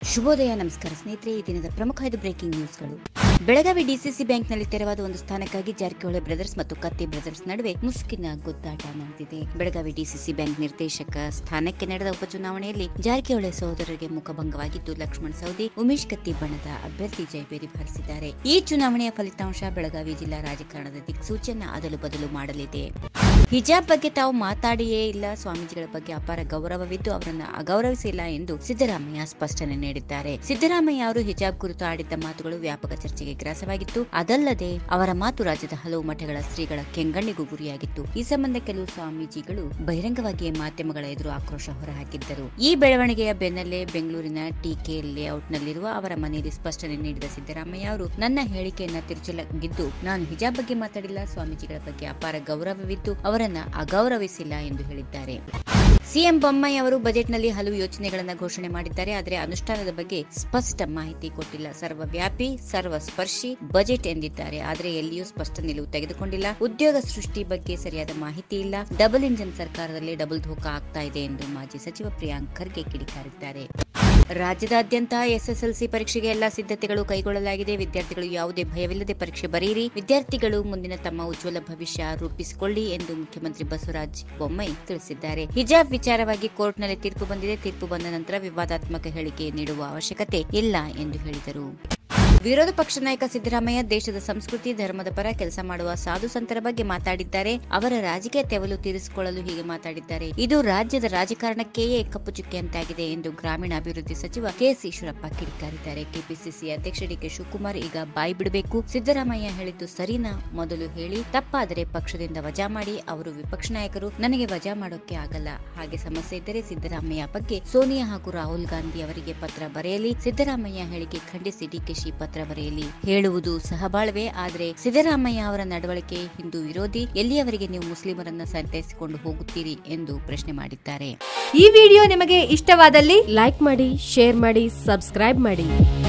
ಶುಭೋದಯ ನಮಸ್ಕಾರ ಸ್ನೇಹಿತರೆ ಈ ದಿನದ ಪ್ರಮುಖ ಐದು ಬ್ರೇಕಿಂಗ್ ನ್ಯೂಸ್ಗಳು ಬೆಳಗಾವಿ ಡಿಸಿಸಿ ಬ್ಯಾಂಕ್ನಲ್ಲಿ ತೆರವಾದ ಒಂದು ಸ್ಥಾನಕ್ಕಾಗಿ ಜಾರಕಿಹೊಳಿ ಬ್ರದರ್ಸ್ ಮತ್ತು ಕತ್ತಿ ಬ್ರದರ್ಸ್ ನಡುವೆ ಮುಸುಕಿನ ಗುದ್ದಾಟ ನಡೆದಿದೆ ಬೆಳಗಾವಿ ಡಿಸಿಸಿ ಬ್ಯಾಂಕ್ ನಿರ್ದೇಶಕ ಸ್ಥಾನಕ್ಕೆ ನಡೆದ ಉಪಚುನಾವಣೆಯಲ್ಲಿ ಜಾರಕಿಹೊಳಿ ಸಹೋದರರಿಗೆ ಮುಖಭಂಗವಾಗಿದ್ದು ಲಕ್ಷ್ಮಣ್ ಸೌದಿ ಉಮೇಶ್ ಕತ್ತಿ ಬಣದ ಅಭ್ಯರ್ಥಿ ಜಯಬೇರಿ ಬಾರಿಸಿದ್ದಾರೆ ಈ ಚುನಾವಣೆಯ ಫಲಿತಾಂಶ ಬೆಳಗಾವಿ ಜಿಲ್ಲಾ ರಾಜಕಾರಣದ ದಿಕ್ಸೂಚಿಯನ್ನ ಅದಲು ಬದಲು ಮಾಡಲಿದೆ ಹಿಜಾಬ್ ಬಗ್ಗೆ ತಾವು ಮಾತಾಡಿಯೇ ಇಲ್ಲ ಸ್ವಾಮೀಜಿಗಳ ಬಗ್ಗೆ ಅಪಾರ ಗೌರವವಿದ್ದು ಅವರನ್ನ ಅಗೌರವಿಸಿಲ್ಲ ಎಂದು ಸಿದ್ದರಾಮಯ್ಯ ಸ್ಪಷ್ಟನೆ ನೀಡಿದ್ದಾರೆ ಸಿದ್ದರಾಮಯ್ಯ ಅವರು ಹಿಜಾಬ್ ಕುರಿತು ಆಡಿದ್ದ ಮಾತುಗಳು ವ್ಯಾಪಕ ಚರ್ಚೆಗೆ ಗ್ರಾಸವಾಗಿತ್ತು ಅದಲ್ಲದೆ ಅವರ ಮಾತು ರಾಜ್ಯದ ಹಲವು ಮಠಗಳ ಶ್ರೀಗಳ ಕೆಂಗಣ್ಣಿಗೂ ಗುರಿಯಾಗಿತ್ತು ಈ ಸಂಬಂಧ ಕೆಲವು ಸ್ವಾಮೀಜಿಗಳು ಬಹಿರಂಗವಾಗಿಯೇ ಮಾಧ್ಯಮಗಳ ಎದುರು ಆಕ್ರೋಶ ಹೊರಹಾಕಿದ್ದರು ಈ ಬೆಳವಣಿಗೆಯ ಬೆನ್ನಲ್ಲೇ ಬೆಂಗಳೂರಿನ ಟಿಕೆ ಲೇಔಟ್ನಲ್ಲಿರುವ ಅವರ ಮನೆಯಲ್ಲಿ ಸ್ಪಷ್ಟನೆ ನೀಡಿದ ಸಿದ್ದರಾಮಯ್ಯ ಅವರು ನನ್ನ ಹೇಳಿಕೆಯನ್ನ ತಿರುಚಲಾಗಿದ್ದು ನಾನು ಹಿಜಾಬ್ ಬಗ್ಗೆ ಮಾತಾಡಿಲ್ಲ ಸ್ವಾಮೀಜಿಗಳ ಬಗ್ಗೆ ಅಪಾರ ಗೌರವವಿದ್ದು ಅವರನ್ನ ಅಗೌರವಿಸಿಲ್ಲ ಎಂದು ಹೇಳಿದ್ದಾರೆ ಸಿಎಂ ಬೊಮ್ಮಾಯಿ ಅವರು ಬಜೆಟ್ನಲ್ಲಿ ಹಲವು ಯೋಜನೆಗಳನ್ನು ಘೋಷಣೆ ಮಾಡಿದ್ದಾರೆ ಆದರೆ ಅನುಷ್ಠಾನದ ಬಗ್ಗೆ ಸ್ಪಷ್ಟ ಮಾಹಿತಿ ಕೊಟ್ಟಿಲ್ಲ ಸರ್ವವ್ಯಾಪಿ ಸರ್ವಸ್ಪರ್ಶಿ ಬಜೆಟ್ ಎಂದಿದ್ದಾರೆ ಆದರೆ ಎಲ್ಲಿಯೂ ಸ್ಪಷ್ಟ ನಿಲುವು ತೆಗೆದುಕೊಂಡಿಲ್ಲ ಉದ್ಯೋಗ ಸೃಷ್ಟಿ ಬಗ್ಗೆ ಸರಿಯಾದ ಮಾಹಿತಿ ಇಲ್ಲ ಡಬಲ್ ಇಂಜಿನ್ ಸರ್ಕಾರದಲ್ಲಿ ಡಬಲ್ ಧೋಕಾ ಆಗ್ತಾ ಇದೆ ಎಂದು ಮಾಜಿ ಸಚಿವ ಪ್ರಿಯಾಂಕ್ ಖರ್ಗೆ ಕಿಡಿಕಾರಿದ್ದಾರೆ ರಾಜ್ಯದಾದ್ಯಂತ ಎಸ್ಎಸ್ಎಲ್ಸಿ ಪರೀಕ್ಷೆಗೆ ಎಲ್ಲಾ ಸಿದ್ಧತೆಗಳು ಕೈಗೊಳ್ಳಲಾಗಿದೆ ವಿದ್ಯಾರ್ಥಿಗಳು ಯಾವುದೇ ಭಯವಿಲ್ಲದೆ ಪರೀಕ್ಷೆ ಬರೆಯಿರಿ ವಿದ್ಯಾರ್ಥಿಗಳು ಮುಂದಿನ ತಮ್ಮ ಉಜ್ವಲ ಭವಿಷ್ಯ ರೂಪಿಸಿಕೊಳ್ಳಿ ಎಂದು ಮುಖ್ಯಮಂತ್ರಿ ಬಸವರಾಜ ಬೊಮ್ಮಾಯಿ ತಿಳಿಸಿದ್ದಾರೆ ಹಿಜಾಬ್ ವಿಚಾರವಾಗಿ ಕೋರ್ಟ್ನಲ್ಲಿ ತೀರ್ಪು ಬಂದಿದೆ ತೀರ್ಪು ಬಂದ ನಂತರ ವಿವಾದಾತ್ಮಕ ಹೇಳಿಕೆ ನೀಡುವ ಅವಶ್ಯಕತೆ ಇಲ್ಲ ಎಂದು ಹೇಳಿದರು ವಿರೋಧ ಪಕ್ಷ ನಾಯಕ ಸಿದ್ದರಾಮಯ್ಯ ದೇಶದ ಸಂಸ್ಕೃತಿ ಧರ್ಮದ ಪರ ಕೆಲಸ ಮಾಡುವ ಸಾಧು ಸಂತರ ಬಗ್ಗೆ ಮಾತಾಡಿದ್ದಾರೆ ಅವರ ರಾಜಕೀಯ ತೆವಲು ತೀರಿಸಿಕೊಳ್ಳಲು ಹೀಗೆ ಮಾತಾಡಿದ್ದಾರೆ ಇದು ರಾಜ್ಯದ ರಾಜಕಾರಣಕ್ಕೆಯೇ ಕಪ್ಪು ಚುಕ್ಕೆಯಂತಾಗಿದೆ ಎಂದು ಗ್ರಾಮೀಣಾಭಿವೃದ್ಧಿ ಸಚಿವ ಕೆಎಸ್ ಈಶ್ವರಪ್ಪ ಕಿಡಿಕಾರಿದ್ದಾರೆ ಕೆಪಿಸಿಸಿ ಅಧ್ಯಕ್ಷ ಡಿಕೆ ಶಿವಕುಮಾರ್ ಈಗ ಬಾಯಿ ಬಿಡಬೇಕು ಸಿದ್ದರಾಮಯ್ಯ ಹೇಳಿದ್ದು ಸರಿನಾ ಮೊದಲು ಹೇಳಿ ತಪ್ಪಾದರೆ ಪಕ್ಷದಿಂದ ವಜಾ ಮಾಡಿ ಅವರು ವಿಪಕ್ಷ ನಾಯಕರು ನನಗೆ ವಜಾ ಮಾಡೋಕೆ ಆಗಲ್ಲ ಹಾಗೆ ಸಮಸ್ಯೆ ಇದ್ದರೆ ಸಿದ್ದರಾಮಯ್ಯ ಬಗ್ಗೆ ಸೋನಿಯಾ ಹಾಗೂ ರಾಹುಲ್ ಗಾಂಧಿ ಅವರಿಗೆ ಪತ್ರ ಬರೆಯಲಿ ಸಿದ್ದರಾಮಯ್ಯ ಹೇಳಿಕೆ ಖಂಡಿಸಿ ಡಿಕೆಶಿ ಪತ್ರ ಬರೆಯಲಿ ಹೇಳುವುದು ಸಹಬಾಳ್ವೆ ಆದರೆ ಸಿದ್ದರಾಮಯ್ಯ ಅವರ ನಡವಳಿಕೆ ಹಿಂದೂ ವಿರೋಧಿ ಎಲ್ಲಿಯವರೆಗೆ ನೀವು ಮುಸ್ಲಿಮರನ್ನ ಸಂತೈಸಿಕೊಂಡು ಹೋಗುತ್ತೀರಿ ಎಂದು ಪ್ರಶ್ನೆ ಮಾಡಿದ್ದಾರೆ ಈ ವಿಡಿಯೋ ನಿಮಗೆ ಇಷ್ಟವಾದಲ್ಲಿ ಲೈಕ್ ಮಾಡಿ ಶೇರ್ ಮಾಡಿ ಸಬ್ಸ್ಕ್ರೈಬ್ ಮಾಡಿ